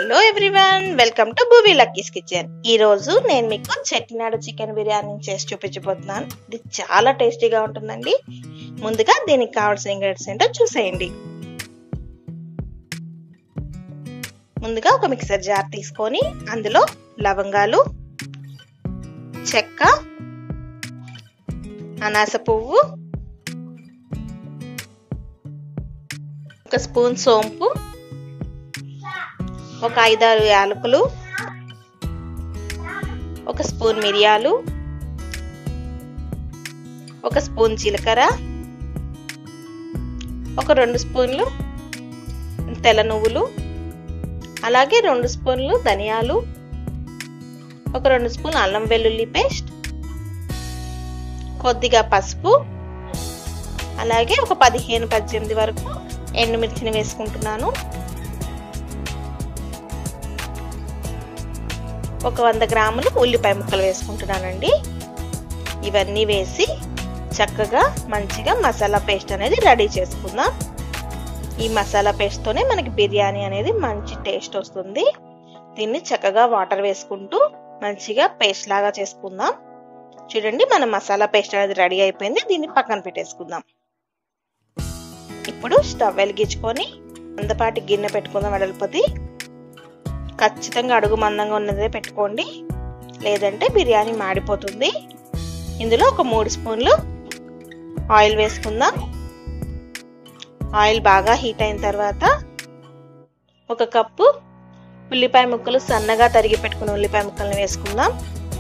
hello everyone welcome to Bhuvi Lucky's kitchen ఈ రోజు నేను మీకు చెట్టినాడు చికెన్ బిర్యానీ చేసి చూపించబోతున్నాను ఇది చాలా టేస్టీగా ఉంటుందండి ముందుగా దీనికి కావాల్సిన ఇంగ్రీడియంట్స్ ఏంటో చూసేయండి ముందుగా ఒక మిక్సర్ జార్ తీసుకొని అందులో లవంగాలు చెక్క అనాస పువ్వు ఒక స్పూన్ సోంపు ఒక ఐదారు యాలకులు ఒక స్పూన్ మిరియాలు ఒక స్పూన్ జీలకర్ర ఒక రెండు స్పూన్లు తెల్ల నువ్వులు అలాగే రెండు స్పూన్లు ధనియాలు ఒక రెండు స్పూన్ అల్లం వెల్లుల్లి పేస్ట్ కొద్దిగా పసుపు అలాగే ఒక పదిహేను పద్దెనిమిది వరకు ఎండుమిర్చిని వేసుకుంటున్నాను ఒక వంద గ్రాములు ఉల్లిపాయ ముక్కలు వేసుకుంటున్నానండి ఇవన్నీ వేసి చక్కగా మంచిగా మసాలా పేస్ట్ అనేది రెడీ చేసుకుందాం ఈ మసాలా పేస్ట్తోనే మనకి బిర్యానీ అనేది మంచి టేస్ట్ వస్తుంది దీన్ని చక్కగా వాటర్ వేసుకుంటూ మంచిగా పేస్ట్ లాగా చేసుకుందాం చూడండి మన మసాలా పేస్ట్ అనేది రెడీ అయిపోయింది దీన్ని పక్కన పెట్టేసుకుందాం ఇప్పుడు స్టవ్ వెలిగించుకొని మందపాటి గిన్నె పెట్టుకుందాం వెడల్పతి ఖచ్చితంగా అడుగు మందంగా ఉన్నదే పెట్టుకోండి లేదంటే బిర్యానీ మాడిపోతుంది ఇందులో ఒక మూడు స్పూన్లు ఆయిల్ వేసుకుందాం ఆయిల్ బాగా హీట్ అయిన తర్వాత ఒక కప్పు ఉల్లిపాయ ముక్కలు సన్నగా తరిగి పెట్టుకున్న ఉల్లిపాయ ముక్కల్ని వేసుకుందాం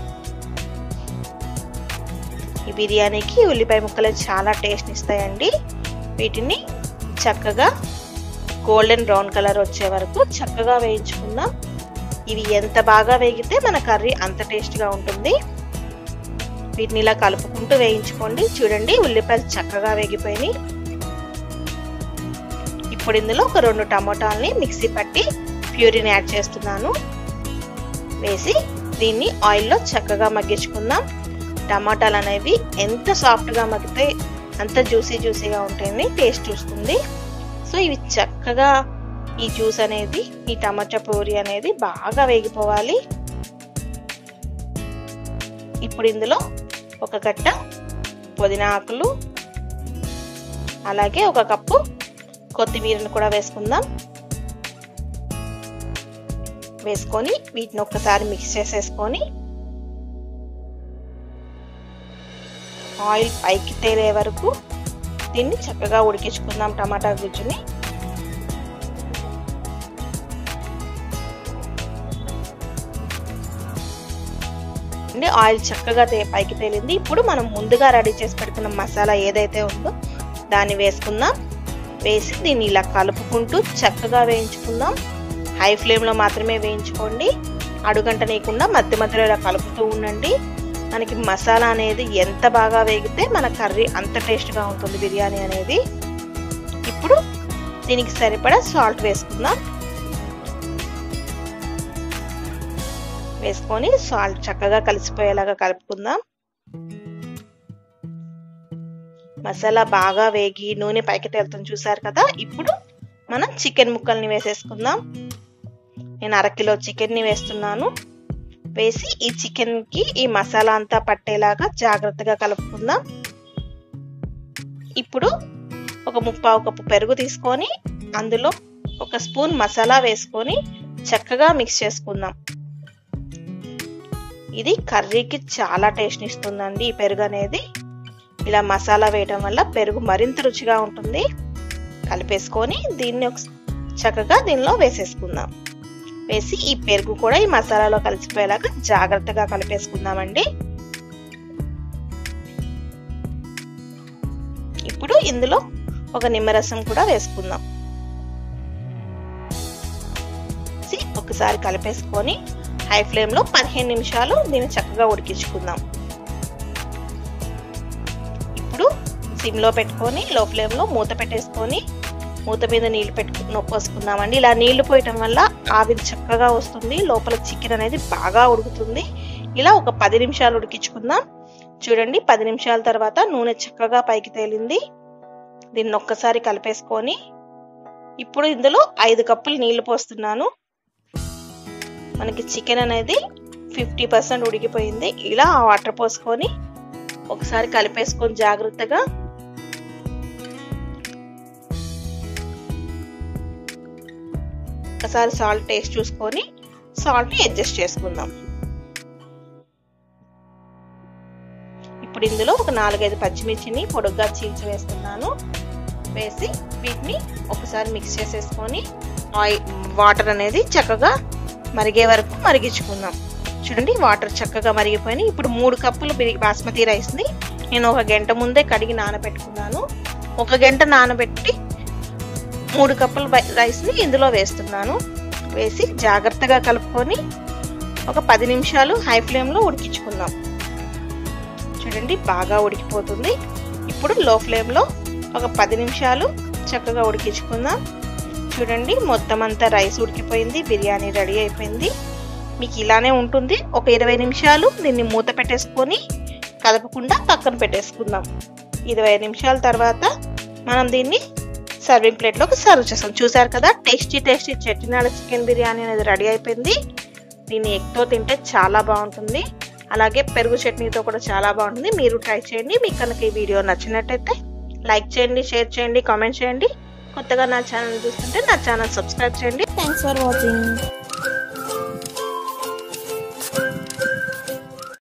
ఈ బిర్యానీకి ఉల్లిపాయ ముక్కలు చాలా టేస్ట్ ఇస్తాయండి వీటిని చక్కగా గోల్డెన్ బ్రౌన్ కలర్ వచ్చే వరకు చక్కగా వేయించుకుందాం ఇవి ఎంత బాగా వేగితే మన కర్రీ అంత టేస్ట్గా ఉంటుంది వీటిని ఇలా కలుపుకుంటూ వేయించుకోండి చూడండి ఉల్లిపాయలు చక్కగా వేగిపోయినాయి ఇప్పుడు ఇందులో ఒక రెండు టమోటాలని మిక్సీ పట్టి ప్యూరిని యాడ్ చేస్తున్నాను వేసి దీన్ని ఆయిల్లో చక్కగా మగ్గించుకుందాం టమాటాలు అనేవి ఎంత సాఫ్ట్గా మగ్గితే అంత జ్యూసీ జ్యూసీగా ఉంటుంది టేస్ట్ చూస్తుంది సో ఇవి చక్కగా ఈ జ్యూస్ అనేది ఈ టమాటా పూరి అనేది బాగా వేగిపోవాలి ఇప్పుడు ఇందులో ఒక గట్ట పుదీనా ఆకులు అలాగే ఒక కప్పు కొత్తిమీరను కూడా వేసుకుందాం వేసుకొని వీటిని ఒక్కసారి మిక్స్ చేసేసుకొని ఆయిల్ పైకి తేలే వరకు దీన్ని చక్కగా ఉడికించుకుందాం టమాటా గుజ్జుని ఆయిల్ చక్కగా తే పైకి తేలింది ఇప్పుడు మనం ముందుగా రెడీ చేసి పెట్టుకున్న మసాలా ఏదైతే ఉందో దాన్ని వేసుకుందాం వేసి దీన్ని ఇలా కలుపుకుంటూ చక్కగా వేయించుకుందాం హై ఫ్లేమ్లో మాత్రమే వేయించుకోండి అడుగంట నీకుండా మధ్య మధ్యలో ఇలా కలుపుతూ ఉండండి మనకి మసాలా అనేది ఎంత బాగా వేగితే మన కర్రీ అంత టేస్ట్గా ఉంటుంది బిర్యానీ అనేది ఇప్పుడు దీనికి సరిపడా సాల్ట్ వేసుకుందాం వేసుకొని సాల్ట్ చక్కగా కలిసిపోయేలాగా కలుపుకుందాం మసాలా బాగా వేగి నూనె పైకి తేలుతుంది చూసారు కదా ఇప్పుడు మనం చికెన్ ముక్కల్ని వేసేసుకుందాం నేను అరకిలో చికెన్ని వేస్తున్నాను వేసి ఈ చికెన్కి ఈ మసాలా అంతా పట్టేలాగా జాగ్రత్తగా కలుపుకుందాం ఇప్పుడు ఒక ముప్పావు కప్పు పెరుగు తీసుకొని అందులో ఒక స్పూన్ మసాలా వేసుకొని చక్కగా మిక్స్ చేసుకుందాం ఇది కర్రీకి చాలా టేస్ట్ ఇస్తుందండి ఈ పెరుగు అనేది ఇలా మసాలా వేయడం వల్ల పెరుగు మరింత రుచిగా ఉంటుంది కలిపేసుకొని దీన్ని ఒక చక్కగా దీనిలో వేసేసుకుందాం వేసి ఈ పెరుగు కూడా ఈ మసాలాలో కలిసిపోయేలాగా జాగ్రత్తగా కలిపేసుకుందామండి ఇప్పుడు ఇందులో ఒక నిమ్మరసం కూడా వేసుకుందాం ఒకసారి కలిపేసుకొని హై ఫ్లేమ్లో పదిహేను నిమిషాలు దీన్ని చక్కగా ఉడికించుకుందాం ఇప్పుడు సిమ్లో పెట్టుకొని లో ఫ్లేమ్లో మూత పెట్టేసుకొని మూత మీద నీళ్లు పెట్టు పోసుకుందామండి ఇలా నీళ్లు పోయటం వల్ల ఆవిరి చక్కగా వస్తుంది లోపల చికెన్ అనేది బాగా ఉడుకుతుంది ఇలా ఒక పది నిమిషాలు ఉడికించుకుందాం చూడండి పది నిమిషాల తర్వాత నూనె చక్కగా పైకి తేలింది దీన్ని ఒక్కసారి కలిపేసుకొని ఇప్పుడు ఇందులో ఐదు కప్పులు నీళ్లు పోస్తున్నాను మనకి చికెన్ అనేది ఫిఫ్టీ పర్సెంట్ ఉడికిపోయింది ఇలా వాటర్ పోసుకొని ఒకసారి కలిపేసుకొని జాగ్రత్తగా ఒకసారి సాల్ట్ టేస్ట్ చూసుకొని సాల్ట్ అడ్జస్ట్ చేసుకుందాం ఇప్పుడు ఇందులో ఒక నాలుగైదు పచ్చిమిర్చిని పొడుగ్గా చీల్చి వేస్తున్నాను వేసి వీటిని ఒకసారి మిక్స్ చేసేసుకొని ఆయిల్ వాటర్ అనేది చక్కగా మరిగే వరకు మరిగించుకుందాం చూడండి వాటర్ చక్కగా మరిగిపోయినాయి ఇప్పుడు మూడు కప్పులు బాస్మతి రైస్ని నేను ఒక గంట ముందే కడిగి నానబెట్టుకున్నాను ఒక గంట నానబెట్టి మూడు కప్పుల రైస్ని ఇందులో వేస్తున్నాను వేసి జాగ్రత్తగా కలుపుకొని ఒక పది నిమిషాలు హై ఫ్లేమ్లో ఉడికించుకుందాం చూడండి బాగా ఉడికిపోతుంది ఇప్పుడు లో ఫ్లేమ్లో ఒక పది నిమిషాలు చక్కగా ఉడికించుకుందాం చూడండి మొత్తం అంతా రైస్ ఉడికిపోయింది బిర్యానీ రెడీ అయిపోయింది మీకు ఇలానే ఉంటుంది ఒక ఇరవై నిమిషాలు దీన్ని మూత పెట్టేసుకొని కదపకుండా పక్కన పెట్టేసుకుందాం ఇరవై నిమిషాల తర్వాత మనం దీన్ని సర్వింగ్ ప్లేట్లోకి సర్వ్ చేస్తాం చూసారు కదా tasty tasty Chettinad chicken biryani అనేది రెడీ అయిపోయింది దీన్ని ఎగ్తో తింటే చాలా బాగుంటుంది అలాగే పెరుగు చట్నీతో కూడా చాలా బాగుంటుంది మీరు ట్రై చేయండి మీకు కనుక ఈ వీడియో నచ్చినట్టయితే లైక్ చేయండి షేర్ చేయండి కామెంట్ చేయండి కొత్తగా నా ఛానల్ చూస్తుంటే నా ఛానల్ సబ్స్క్రైబ్ చేయండి థ్యాంక్స్ ఫర్ వాచింగ్